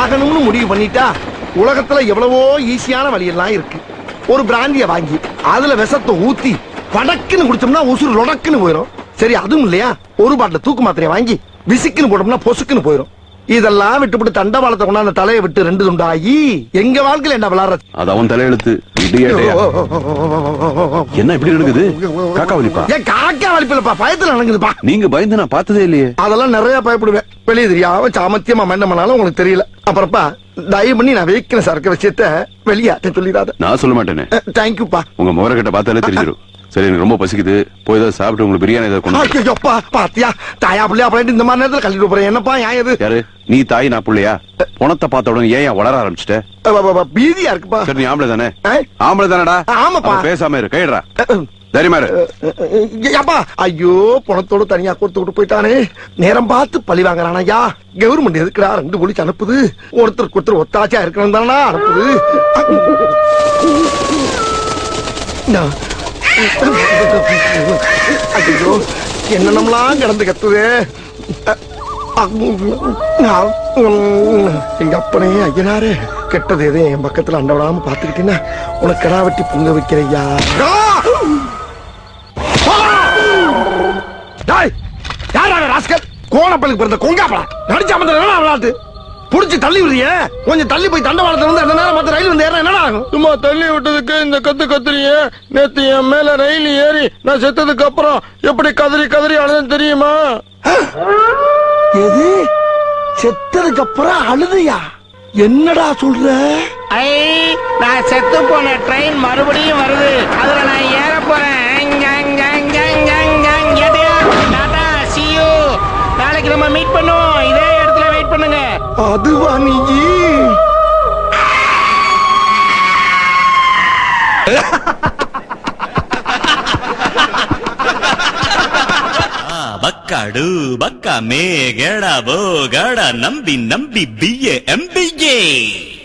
சாகணும்னு முடிவு பண்ணிட்டா உலகத்துல எவ்வளவோ ஈஸியான வழியெல்லாம் இருக்கு ஒரு பிராந்திய வாங்கி அதுல விஷத்தை ஊத்தி படக்குன்னு குடிச்சோம்னா உசுறு லொடக்குன்னு போயிடும் சரி அதுவும் இல்லையா ஒரு பாட்டில் தூக்கு மாத்திரையை வாங்கி விசிக்குன்னு போட்டோம்னா பொசுக்குன்னு போயிடும் இதெல்லாம் விட்டுவிட்டு தண்டவாளத்தை கொண்டாந்து தலையை விட்டு ரெண்டு துண்டாகி எங்க வாழ்க்கையில என்ன விளாடுற அது அவன் தலையெழுத்து இடியேட்டையா என்ன இப்படி நடக்குது காக்கா வலிப்பா ஏன் காக்கா வலிப்பில்லப்பா பயத்துல நடக்குதுப்பா நீங்க பயந்து நான் பார்த்ததே இல்லையே அதெல்லாம் நிறைய பயப்படுவேன் வெளியே தெரியாம சாமத்தியமா என்ன பண்ணாலும் உங்களுக்கு தெரியல அப்புறப்பா தயவு பண்ணி நான் வீக்னஸ் இருக்கிற விஷயத்த வெளியாட்ட சொல்லிடாத நான் சொல்ல மாட்டேனே தேங்க்யூப்பா உங்க முகரக்கட்ட பார்த்தாலே தெரிஞ்சிடும் சரி எனக்கு ரொம்ப பசிக்குது போய் ஏதாவது சாப்பிட்டு உங்களுக்கு பிரியாணி ஏதாவது கொண்டு வா. ஐயோப்பா பாத்தியா தாயா பிள்ளையா அப்படின்ட்டு இந்த மாதிரி நேரத்துல கழிட்டு போறேன் என்னப்பா ஏன் இது யாரு நீ தாய் நான் புள்ளையா பணத்தை பார்த்த உடனே ஏன் ஏன் வளர ஆரம்பிச்சிட்ட அ, ப, ப, ப, பீதியா இருக்குப்பா சரி நீ ஆம்பளை தானே ஆ? ஆம்பளை தானடா ஆமாப்பா. அப்ப பேசாம இரு கைடுறா அ, தைரியமா இரு அ, அப்பா ஐயோ பணத்தோட தனியா கொடுத்து விட்டு போயிட்டானே நேரம் பார்த்து பழி வாங்குறானா ஐயா கவர்மெண்ட் எதுக்குடா ரெண்டு போலீஸ் அனுப்புது ஒருத்தருக்கு ஒருத்தர் ஒத்தாச்சா இருக்கணும் தானடா அனுப்புது நான் ஐயோ என்னென்னலாம் கிடந்து கத்துது எங்க அப்பனே ஐயனாரே கெட்டது எதே என் பக்கத்துல அண்ட விடாம பாத்துக்கிட்டீங்கன்னா உனக்கு கடா வெட்டி பொங்க வைக்கிறையா கோணப்பள்ளிக்கு பிறந்த கொங்காப்படா நடிச்சா மந்திரம் என்ன விளையாட்டு புடிச்சு தள்ளி விடுறியே கொஞ்சம் தள்ளி போய் தண்டவாளத்துல வந்து அந்த நேரம் மத்த ரயில் வந்து ஏற என்னடா ஆகும் சும்மா தள்ளி விட்டதுக்கு இந்த கத்து கத்துறீங்க நேத்து என் மேல ரயில் ஏறி நான் செத்ததுக்கு அப்புறம் எப்படி கதறி கதறி அழுதுன்னு தெரியுமா எது செத்ததுக்கு அப்புறம் அழுதையா என்னடா சொல்ற ஐ நான் செத்து போன ட்ரெயின் மறுபடியும் வருது அதுல நான் ஏற போறேன் சியூ நாளைக்கு நம்ம மீட் பண்ணுவோம் இதே இடத்துல வெயிட் பண்ணுங்க அதுவா நீ ಬಕ್ಕಡು ಬಕ್ಕ ಮೇಗಡ ಬೋಗಡ ನಂಬಿ ನಂಬಿ B A M B A